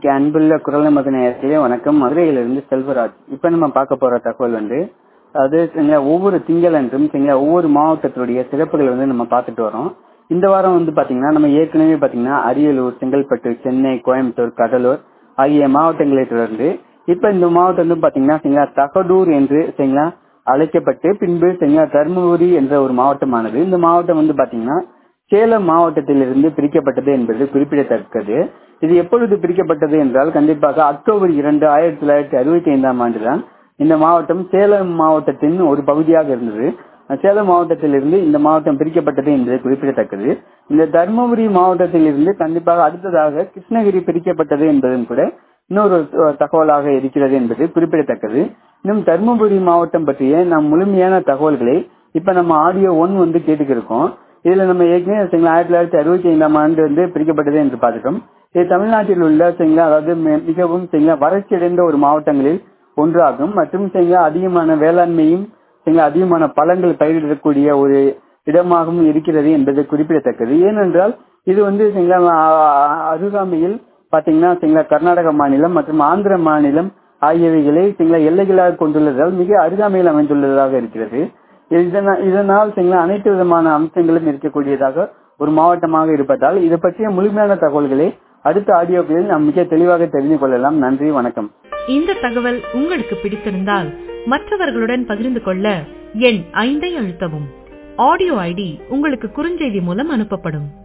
இன்னைக்கு அன்புள்ள குரல் நமது நேரத்திலே வணக்கம் மதுரையிலிருந்து செல்வராஜ் இப்ப நம்ம பார்க்க போற தகவல் வந்து அது சரிங்களா, ஒவ்வொரு திங்களன்றும் சரிங்களா, ஒவ்வொரு மாவட்டத்தினுடைய சிறப்புகள் வந்து நம்ம பார்த்துட்டு வரோம் இந்த வாரம் வந்து பாத்தீங்கன்னா நம்ம ஏற்கனவே பாத்தீங்கன்னா அரியலூர் செங்கல்பட்டு சென்னை கோயம்புத்தூர் கடலூர் ஆகிய மாவட்டங்களை தொடர்ந்து இப்ப இந்த மாவட்டம் வந்து பாத்தீங்கன்னா சரிங்களா, தகடூர் என்று சரிங்களா அழைக்கப்பட்டு பின்பு சரிங்களா தருமபுரி என்ற ஒரு மாவட்டமானது இந்த மாவட்டம் வந்து பாத்தீங்கன்னா சேலம் மாவட்டத்திலிருந்து பிரிக்கப்பட்டது என்பது குறிப்பிடத்தக்கது இது எப்பொழுது பிரிக்கப்பட்டது என்றால் கண்டிப்பாக அக்டோபர் இரண்டு ஆயிரத்தி தொள்ளாயிரத்தி அறுபத்தி ஐந்தாம் ஆண்டுதான் இந்த மாவட்டம் சேலம் மாவட்டத்தின் ஒரு பகுதியாக இருந்தது சேலம் மாவட்டத்திலிருந்து இந்த மாவட்டம் பிரிக்கப்பட்டது என்பது குறிப்பிடத்தக்கது இந்த தருமபுரி மாவட்டத்திலிருந்து கண்டிப்பாக அடுத்ததாக கிருஷ்ணகிரி பிரிக்கப்பட்டது என்பதும் கூட இன்னொரு தகவலாக இருக்கிறது என்பது குறிப்பிடத்தக்கது இன்னும் தருமபுரி மாவட்டம் பற்றிய நம் முழுமையான தகவல்களை இப்ப நம்ம ஆடியோ ஒன் வந்து கேட்டுக்கிருக்கோம் இதுல நம்ம ஏற்கனவே சரிங்களா ஆயிரத்தி தொள்ளாயிரத்தி அறுபத்தி ஐந்தாம் ஆண்டு வந்து பிரிக்கப்பட்டது என்று பார்த்துட்டோம் இது தமிழ்நாட்டில் உள்ள சரிங்களா அதாவது மி- மிகவும் சரிங்களா வறட்சியடைந்த ஒரு மாவட்டங்களில் ஒன்றாகும் மற்றும் சரிங்களா அதிகமான வேளாண்மையும் சரிங்களா அதிகமான பழங்கள் பயிரிடக்கூடிய ஒரு இடமாகவும் இருக்கிறது என்பது குறிப்பிடத்தக்கது ஏனென்றால் இது வந்து சரிங்களா ஆ- ஆ- அருகாமையில் பாத்தீங்கன்னா சரிங்களா கர்நாடக மாநிலம் மற்றும் ஆந்திர மாநிலம் ஆகியவைகளை சரிங்களா எல்லைகளாக கொண்டுள்ளதால் மிக அருகாமையில் அமைந்துள்ளதாக இருக்கிறது இதனால் இதனால் சரிங்களா அனைத்து விதமான அம்சங்களும் இருக்கக்கூடியதாக ஒரு மாவட்டமாக இருப்பதால் இது பற்றிய முழுமையான தகவல்களை அடுத்த ஆடியோக்களில் நாம் மிக தெளிவாக தெரிந்து கொள்ளலாம் நன்றி வணக்கம் இந்த தகவல் உங்களுக்கு பிடித்திருந்தால் மற்றவர்களுடன் பகிர்ந்து கொள்ள எண் ஐந்தை அழுத்தவும் ஆடியோ ஐடி உங்களுக்கு குறுஞ்செய்தி மூலம் அனுப்பப்படும்